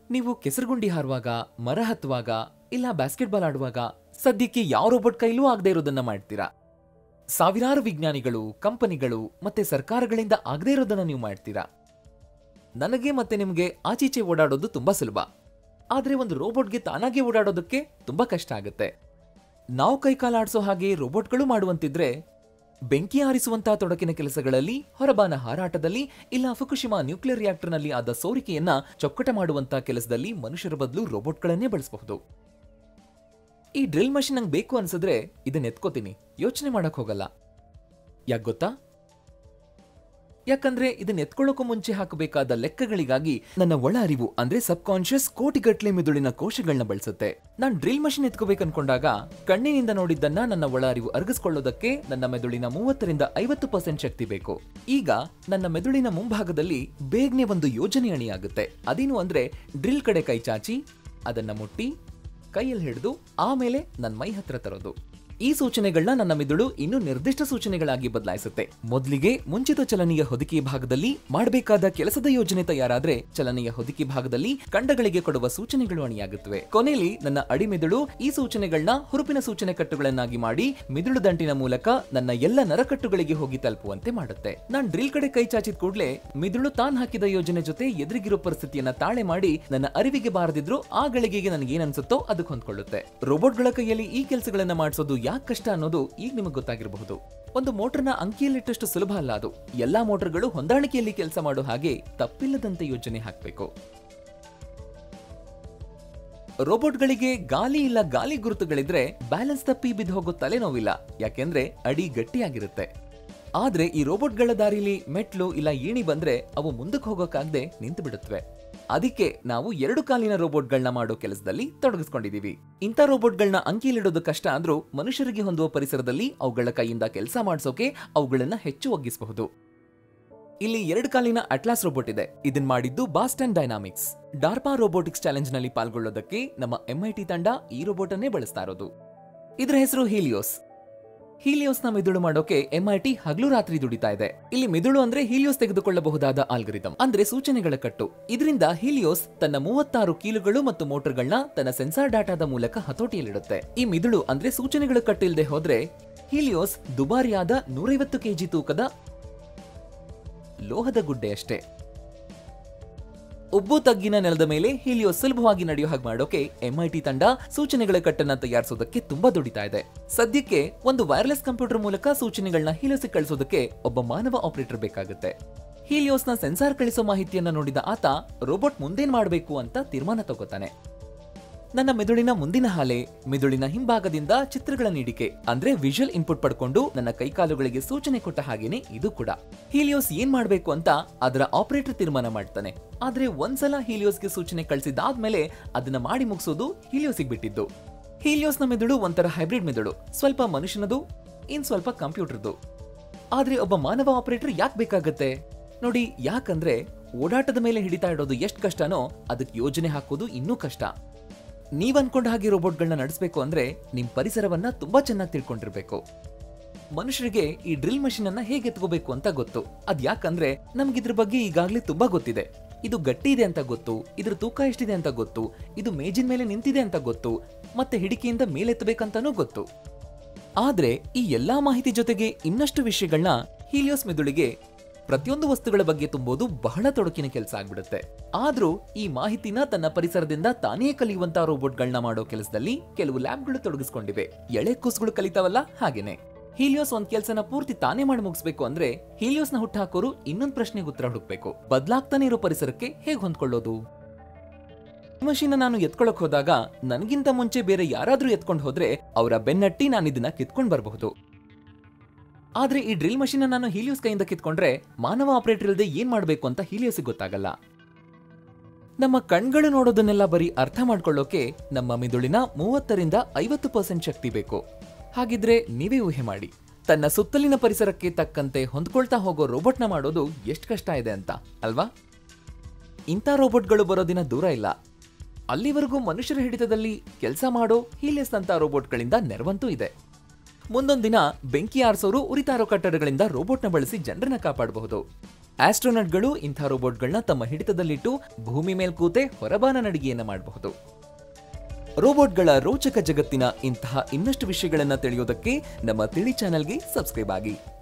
ನೀವು ಕೆಸರುಗುಂಡಿ ಹಾರುವಾಗ ಮರ ಹತ್ತುವಾಗ ಇಲ್ಲ ಬಾಸ್ಕೆಟ್ಬಾಲ್ ಆಡುವಾಗ ಸದ್ಯಕ್ಕೆ ಯಾವ ರೋಬೋಟ್ ಕೈಲೂ ಆಗದೆ ಇರೋದನ್ನ ಮಾಡ್ತೀರಾ ಸಾವಿರಾರು ವಿಜ್ಞಾನಿಗಳು ಕಂಪನಿಗಳು ಮತ್ತೆ ಸರ್ಕಾರಗಳಿಂದ ಆಗದೇ ಇರೋದನ್ನ ನೀವು ಮಾಡ್ತೀರಾ ನನಗೆ ಮತ್ತೆ ನಿಮಗೆ ಆಚೀಚೆ ಓಡಾಡೋದು ತುಂಬಾ ಸುಲಭ ಆದ್ರೆ ಒಂದು ರೋಬೋಟ್ಗೆ ತಾನಾಗೆ ಓಡಾಡೋದಕ್ಕೆ ತುಂಬಾ ಕಷ್ಟ ಆಗುತ್ತೆ ನಾವು ಕೈಕಾಲಾಡಿಸೋ ಹಾಗೆ ರೋಬೋಟ್ಗಳು ಮಾಡುವಂತಿದ್ರೆ ಬೆಂಕಿ ಆರಿಸುವಂತಹ ತೊಡಕಿನ ಕೆಲಸಗಳಲ್ಲಿ ಹೊರಬಾನ ಹಾರಾಟದಲ್ಲಿ ಇಲ್ಲ ಫುಕುಶಿಮಾ ನ್ಯೂಕ್ಲಿಯರ್ ರಿಯಾಕ್ಟರ್ನಲ್ಲಿ ಆದ ಸೋರಿಕೆಯನ್ನ ಚೊಕ್ಕಟ ಮಾಡುವಂತಹ ಕೆಲಸದಲ್ಲಿ ಮನುಷ್ಯರ ಬದಲು ರೋಬೋಟ್ಗಳನ್ನೇ ಬಳಸಬಹುದು ಈ ಡ್ರಿಲ್ ಮಷಿನ್ ನಂಗೆ ಬೇಕು ಅನ್ಸಿದ್ರೆ ಇದನ್ನ ಎತ್ಕೋತೀನಿ ಯೋಚನೆ ಮಾಡಕ್ ಹೋಗಲ್ಲ ಯಾಕೆ ಗೊತ್ತಾ ಯಾಕಂದ್ರೆ ಇದನ್ನ ಎತ್ಕೊಳ್ಳೋಕ್ಕೂ ಮುಂಚೆ ಹಾಕಬೇಕಾದ ಲೆಕ್ಕಗಳಿಗಾಗಿ ನನ್ನ ಒಳ ಅರಿವು ಅಂದ್ರೆ ಸಬ್ ಕಾನ್ಶಿಯಸ್ ಕೋಟಿಗಟ್ಲೆ ಮೆದುಳಿನ ಕೋಶಗಳನ್ನ ಬಳಸುತ್ತೆ ನಾನ್ ಡ್ರಿಲ್ ಮಷಿನ್ ಎತ್ಕೋಬೇಕು ಅನ್ಕೊಂಡಾಗ ಕಣ್ಣಿನಿಂದ ನೋಡಿದ್ದನ್ನ ನನ್ನ ಒಳ ಅರಿವು ಅರಗಿಸ್ಕೊಳ್ಳೋದಕ್ಕೆ ನನ್ನ ಮೆದುಳಿನ ಮೂವತ್ತರಿಂದ ಐವತ್ತು ಪರ್ಸೆಂಟ್ ಶಕ್ತಿ ಬೇಕು ಈಗ ನನ್ನ ಮೆದುಳಿನ ಮುಂಭಾಗದಲ್ಲಿ ಬೇಗನೆ ಒಂದು ಯೋಜನೆ ಅಣಿಯಾಗುತ್ತೆ ಅದೇನು ಅಂದ್ರೆ ಡ್ರಿಲ್ ಕಡೆ ಕೈ ಚಾಚಿ ಅದನ್ನ ಮುಟ್ಟಿ ಕೈಯಲ್ಲಿ ಹಿಡಿದು ಆಮೇಲೆ ನನ್ನ ಮೈ ಹತ್ರ ತರೋದು ಈ ಸೂಚನೆಗಳನ್ನ ನನ್ನ ಮೆದುಳು ಇನ್ನು ನಿರ್ದಿಷ್ಟ ಸೂಚನೆಗಳಾಗಿ ಬದಲಾಯಿಸುತ್ತೆ ಮೊದಲಿಗೆ ಮುಂಚಿತ ಚಲನೆಯ ಹೊದಿಕೆ ಭಾಗದಲ್ಲಿ ಮಾಡಬೇಕಾದ ಕೆಲಸದ ಯೋಜನೆ ತಯಾರಾದ್ರೆ ಚಲನೆಯ ಹೊದಿಕೆ ಭಾಗದಲ್ಲಿ ಖಂಡಗಳಿಗೆ ಕೊಡುವ ಸೂಚನೆಗಳು ಅಣಿಯಾಗುತ್ತವೆ ಕೊನೆಯಲ್ಲಿ ನನ್ನ ಅಡಿಮೆದುಳು ಈ ಸೂಚನೆಗಳನ್ನ ಹುರುಪಿನ ಸೂಚನೆ ಕಟ್ಟುಗಳನ್ನಾಗಿ ಮಾಡಿ ಮಿದುಳು ದಂಟಿನ ಮೂಲಕ ನನ್ನ ಎಲ್ಲ ನರಕಟ್ಟುಗಳಿಗೆ ಹೋಗಿ ತಲುಪುವಂತೆ ಮಾಡುತ್ತೆ ನಾನ್ ಡ್ರಿಲ್ ಕಡೆ ಕೈ ಚಾಚಿದ ಕೂಡಲೇ ಮಿದುಳು ತಾನ್ ಹಾಕಿದ ಯೋಜನೆ ಜೊತೆ ಎದುರಿಗಿರೋ ಪರಿಸ್ಥಿತಿಯನ್ನ ತಾಳೆ ಮಾಡಿ ನನ್ನ ಅರಿವಿಗೆ ಬಾರದಿದ್ರು ಆ ಗಳಿಗೆಗೆ ನನಗೆ ಏನ್ ಅನ್ಸುತ್ತೋ ಅದಕ್ಕೆ ಹೊಂದ್ಕೊಳ್ಳುತ್ತೆ ರೋಬೋಟ್ಗಳ ಕೈಯಲ್ಲಿ ಈ ಕೆಲಸಗಳನ್ನ ಮಾಡಿಸೋದು ಯಾಕೆ ಕಷ್ಟ ಅನ್ನೋದು ಈಗ ನಿಮಗೆ ಗೊತ್ತಾಗಿರಬಹುದು ಒಂದು ಮೋಟರ್ನ ಅಂಕಿಯಲ್ಲಿಟ್ಟಷ್ಟು ಸುಲಭ ಅಲ್ಲ ಅದು ಎಲ್ಲಾ ಮೋಟರ್ಗಳು ಹೊಂದಾಣಿಕೆಯಲ್ಲಿ ಕೆಲಸ ಮಾಡೋ ಹಾಗೆ ತಪ್ಪಿಲ್ಲದಂತೆ ಯೋಜನೆ ಹಾಕಬೇಕು ರೋಬೋಟ್ಗಳಿಗೆ ಗಾಲಿ ಇಲ್ಲ ಗಾಲಿ ಗುರುತುಗಳಿದ್ರೆ ಬ್ಯಾಲೆನ್ಸ್ ತಪ್ಪಿ ಬಿದ್ದು ಹೋಗೋ ತಲೆನೋವಿಲ್ಲ ಯಾಕೆಂದ್ರೆ ಅಡಿ ಗಟ್ಟಿಯಾಗಿರುತ್ತೆ ಆದ್ರೆ ಈ ರೋಬೋಟ್ಗಳ ದಾರಿಲಿ ಮೆಟ್ಲು ಇಲ್ಲ ಏಣಿ ಬಂದ್ರೆ ಅವು ಮುಂದಕ್ಕೆ ಹೋಗೋಕಾಗದೆ ನಿಂತು ಬಿಡುತ್ತವೆ ಅದಕ್ಕೆ ನಾವು ಎರಡು ಕಾಲಿನ ರೋಬೋಟ್ಗಳನ್ನ ಮಾಡೋ ಕೆಲಸದಲ್ಲಿ ತೊಡಗಿಸ್ಕೊಂಡಿದೀವಿ ಇಂಥ ರೋಬೋಟ್ಗಳನ್ನ ಅಂಕಿಲಿಡೋದು ಕಷ್ಟ ಆದ್ರೂ ಮನುಷ್ಯರಿಗೆ ಹೊಂದುವ ಪರಿಸರದಲ್ಲಿ ಅವುಗಳ ಕೈಯಿಂದ ಕೆಲಸ ಮಾಡಿಸೋಕೆ ಅವುಗಳನ್ನ ಹೆಚ್ಚು ಒಗ್ಗಿಸಬಹುದು ಇಲ್ಲಿ ಎರಡು ಕಾಲಿನ ಅಟ್ಲಾಸ್ ರೋಬೋಟ್ ಇದೆ ಇದನ್ ಮಾಡಿದ್ದು Boston Dynamics DARPA robotics challenge ನಲ್ಲಿ ಪಾಲ್ಗೊಳ್ಳೋದಕ್ಕೆ ನಮ್ಮ ಎಂಐಟಿ ತಂಡ ಈ ರೋಬೋಟ್ ಅನ್ನೇ ಬಳಸ್ತಾ ಇರೋದು ಇದರ ಹೆಸರು ಹೀಲಿಯೋಸ್ ಹೀಲಿಯೋಸ್ ನ ಮಿದುಳು ಮಾಡೋಕೆ ಎಂಐಟಿ ಹಗಲು ರಾತ್ರಿ ದುಡಿತಾ ಇದೆ ಇಲ್ಲಿ ಮಿದುಳು ಅಂದ್ರೆ ಹೀಲಿಯೋಸ್ ತೆಗೆದುಕೊಳ್ಳಬಹುದಾದ ಆಲ್ಗರಿದಮ್ ಅಂದ್ರೆ ಸೂಚನೆಗಳ ಕಟ್ಟು ಇದರಿಂದ ಹೀಲಿಯೋಸ್ ತನ್ನ ಮೂವತ್ತಾರು ಕೀಲುಗಳು ಮತ್ತು ಮೋಟರ್ಗಳನ್ನ ತನ್ನ ಸೆನ್ಸಾರ್ ಡಾಟಾದ ಮೂಲಕ ಹತೋಟಿಯಲ್ಲಿಡುತ್ತೆ ಈ ಮಿದುಳು ಅಂದ್ರೆ ಸೂಚನೆಗಳ ಕಟ್ಟು ಇಲ್ಲದೆ ಹೋದ್ರೆ ಹೀಲಿಯೋಸ್ ದುಬಾರಿಯಾದ ನೂರೈವತ್ತು ಕೆಜಿ ತೂಕದ ಲೋಹದ ಗುಡ್ಡೆ ಅಷ್ಟೇ ಉಬ್ಬು ತಗ್ಗಿನ ನೆಲದ ಮೇಲೆ ಹೀಲಿಯೋ ಸುಲಭವಾಗಿ ನಡೆಯೋ ಹಾಗೆ ಮಾಡೋಕೆ ಎಂಐಟಿ ತಂಡ ಸೂಚನೆಗಳ ಕಟ್ಟನ್ನ ತಯಾರಿಸೋದಕ್ಕೆ ತುಂಬಾ ದುಡಿತಾ ಇದೆ ಸದ್ಯಕ್ಕೆ ಒಂದು ವೈರ್ಲೆಸ್ ಕಂಪ್ಯೂಟರ್ ಮೂಲಕ ಸೂಚನೆಗಳನ್ನ ಹೀಲಿಯೋಸಿಗೆ ಕಳಿಸೋದಕ್ಕೆ ಒಬ್ಬ ಮಾನವ ಆಪರೇಟರ್ ಬೇಕಾಗುತ್ತೆ ಹೀಲಿಯೋಸ್ನ ಸೆನ್ಸಾರ್ ಕಳಿಸೋ ಮಾಹಿತಿಯನ್ನ ನೋಡಿದ ಆತ ರೋಬೋಟ್ ಮುಂದೇನ್ ಮಾಡಬೇಕು ಅಂತ ತೀರ್ಮಾನ ತಗೋತಾನೆ ನನ್ನ ಮೆದುಳಿನ ಮುಂದಿನ ಹಾಲೆ ಮೆದುಳಿನ ಹಿಂಭಾಗದಿಂದ ಚಿತ್ರಗಳ ನೀಡಿಕೆ ಅಂದ್ರೆ ವಿಜುವಲ್ ಇನ್ಪುಟ್ ಪಡ್ಕೊಂಡು ನನ್ನ ಕೈಕಾಲುಗಳಿಗೆ ಸೂಚನೆ ಕೊಟ್ಟ ಹಾಗೇನೆ ಇದು ಕೂಡ ಹೀಲಿಯೋಸ್ ಏನ್ ಮಾಡ್ಬೇಕು ಅಂತ ಅದರ ಆಪರೇಟರ್ ತೀರ್ಮಾನ ಮಾಡ್ತಾನೆ ಆದ್ರೆ ಒಂದ್ಸಲ ಹೀಲಿಯೋಸ್ಗೆ ಸೂಚನೆ ಕಳಿಸಿದಾದ್ಮೇಲೆ ಅದನ್ನ ಮಾಡಿ ಮುಗಿಸೋದು ಹೀಲಿಯೋಸಿಗೆ ಬಿಟ್ಟಿದ್ದು ಹೀಲಿಯೋಸ್ನ ಮೆದುಳು ಒಂಥರ ಹೈಬ್ರಿಡ್ ಮೆದುಳು ಸ್ವಲ್ಪ ಮನುಷ್ಯನದು ಇನ್ ಸ್ವಲ್ಪ ಕಂಪ್ಯೂಟರ್ದು ಆದ್ರೆ ಒಬ್ಬ ಮಾನವ ಆಪರೇಟರ್ ಯಾಕೆ ಬೇಕಾಗತ್ತೆ ನೋಡಿ ಯಾಕಂದ್ರೆ ಓಡಾಟದ ಮೇಲೆ ಹಿಡಿತಾ ಇಡೋದು ಎಷ್ಟು ಕಷ್ಟನೋ ಅದಕ್ಕೆ ಯೋಜನೆ ಹಾಕೋದು ಇನ್ನೂ ಕಷ್ಟ ನೀವ್ ಅನ್ಕೊಂಡ ಹಾಗೆ ರೋಬೋಟ್ಗಳನ್ನ ನಡೆಸಬೇಕು ಅಂದ್ರೆ ನಿಮ್ ಪರಿಸರವನ್ನ ತುಂಬಾ ಚೆನ್ನಾಗಿ ತಿಳ್ಕೊಂಡಿರ್ಬೇಕು ಮನುಷ್ಯರಿಗೆ ಈ ಡ್ರಿಲ್ ಮಷಿನ್ ಅನ್ನ ಹೇಗೆ ಎತ್ಕೋಬೇಕು ಅಂತ ಗೊತ್ತು ಅದ್ ಯಾಕಂದ್ರೆ ನಮ್ಗಿದ್ರ ಬಗ್ಗೆ ಈಗಾಗ್ಲೇ ತುಂಬಾ ಗೊತ್ತಿದೆ ಇದು ಗಟ್ಟಿ ಇದೆ ಅಂತ ಗೊತ್ತು ಇದ್ರ ತೂಕ ಎಷ್ಟಿದೆ ಅಂತ ಗೊತ್ತು ಇದು ಮೇಜಿನ ಮೇಲೆ ನಿಂತಿದೆ ಅಂತ ಗೊತ್ತು ಮತ್ತೆ ಹಿಡಿಕೆಯಿಂದ ಮೇಲೆತ್ತಬೇಕಂತಾನೂ ಗೊತ್ತು ಆದ್ರೆ ಈ ಎಲ್ಲಾ ಮಾಹಿತಿ ಜೊತೆಗೆ ಇನ್ನಷ್ಟು ವಿಷಯಗಳನ್ನ ಹೀಲಿಯೋಸ್ ಮೆದುಳಿಗೆ ಪ್ರತಿಯೊಂದು ವಸ್ತುಗಳ ಬಗ್ಗೆ ತುಂಬೋದು ಬಹಳ ತೊಡಕಿನ ಕೆಲಸ ಆಗ್ಬಿಡುತ್ತೆ ಆದ್ರೂ ಈ ಮಾಹಿತಿನ ತನ್ನ ಪರಿಸರದಿಂದ ತಾನೇ ಕಲಿಯುವಂತ ರೋಬೋಟ್ಗಳನ್ನ ಮಾಡೋ ಕೆಲಸದಲ್ಲಿ ಕೆಲವು ಲ್ಯಾಬ್ಗಳು ತೊಡಗಿಸ್ಕೊಂಡಿವೆ ಎಳೆ ಕೂಸುಗಳು ಕಲಿತಾವಲ್ಲ ಹಾಗೇನೆ ಹೀಲಿಯೋಸ್ ಒಂದ್ ಕೆಲಸನ ಪೂರ್ತಿ ತಾನೇ ಮಾಡಿ ಮುಗಿಸ್ಬೇಕು ಅಂದ್ರೆ ಹೀಲಿಯೋಸ್ನ ಹುಟ್ಟಾಕೋರು ಇನ್ನೊಂದ್ ಪ್ರಶ್ನೆಗೆ ಉತ್ತರ ಹುಡುಕ್ಬೇಕು ಬದಲಾಗ್ತಾನೆ ಇರೋ ಪರಿಸರಕ್ಕೆ ಹೇಗ್ ಹೊಂದ್ಕೊಳ್ಳೋದು ಮಷೀನ್ ನಾನು ಎತ್ಕೊಳಕ್ ಹೋದಾಗ ನನಗಿಂತ ಮುಂಚೆ ಬೇರೆ ಯಾರಾದ್ರೂ ಎತ್ಕೊಂಡು ಹೋದ್ರೆ ಅವರ ಬೆನ್ನಟ್ಟಿ ನಾನು ಇದನ್ನ ಕಿತ್ಕೊಂಡ್ ಬರಬಹುದು ಆದ್ರೆ ಈ ಡ್ರಿಲ್ ಮಷೀನ್ ನಾನು ಹೀಲಿಯೋಸ್ ಕೈಯಿಂದ ಕಿತ್ಕೊಂಡ್ರೆ ಮಾನವ ಆಪರೇಟರ್ ಇಲ್ಲದೆ ಏನ್ ಮಾಡ್ಬೇಕು ಅಂತ ಹೀಲಿಯೋಸ್ ಗೊತ್ತಾಗಲ್ಲ ನಮ್ಮ ಕಣ್ಗಳು ನೋಡೋದನ್ನೆಲ್ಲ ಬರೀ ಅರ್ಥ ಮಾಡ್ಕೊಳ್ಳೋಕೆ ನಮ್ಮ ಮಿದುಳಿನ ಮೂವತ್ತರಿಂದ ಐವತ್ತು ಪರ್ಸೆಂಟ್ ಶಕ್ತಿ ಬೇಕು ಹಾಗಿದ್ರೆ ನೀವೇ ಊಹೆ ಮಾಡಿ ತನ್ನ ಸುತ್ತಲಿನ ಪರಿಸರಕ್ಕೆ ತಕ್ಕಂತೆ ಹೊಂದ್ಕೊಳ್ತಾ ಹೋಗೋ ರೋಬೋಟ್ನ ಮಾಡೋದು ಎಷ್ಟು ಕಷ್ಟ ಇದೆ ಅಂತ ಅಲ್ವಾ ಇಂಥ ರೋಬೋಟ್ಗಳು ಬರೋ ದಿನ ದೂರ ಇಲ್ಲ ಅಲ್ಲಿವರೆಗೂ ಮನುಷ್ಯರ ಹಿಡಿತದಲ್ಲಿ ಕೆಲಸ ಮಾಡೋ ಹೀಲಿಯಸ್ ಅಂತ ರೋಬೋಟ್ಗಳಿಂದ ನೆರವಂತೂ ಇದೆ ಮುಂದೊಂದ್ ದಿನ ಬೆಂಕಿ ಆರಿಸೋರು ಉರಿತಾರೋ ಕಟ್ಟಡಗಳಿಂದ ರೋಬೋಟ್ನ ಬಳಸಿ ಜನರನ್ನ ಕಾಪಾಡಬಹುದು ಆಸ್ಟ್ರೋನಟ್ಗಳು ಇಂಥ ರೋಬೋಟ್ಗಳನ್ನ ತಮ್ಮ ಹಿಡಿತದಲ್ಲಿಟ್ಟು ಭೂಮಿ ಮೇಲ್ ಕೂತೆ ಹೊರಬಾನ ನಡಿಗೆಯನ್ನ ಮಾಡಬಹುದು ರೋಬೋಟ್ಗಳ ರೋಚಕ ಜಗತ್ತಿನ ಇಂತಹ ಇನ್ನಷ್ಟು ವಿಷಯಗಳನ್ನ ತಿಳಿಯೋದಕ್ಕೆ ನಮ್ಮ ತಿಳಿ ಚಾನೆಲ್ಗೆ ಸಬ್ಸ್ಕ್ರೈಬ್ ಆಗಿ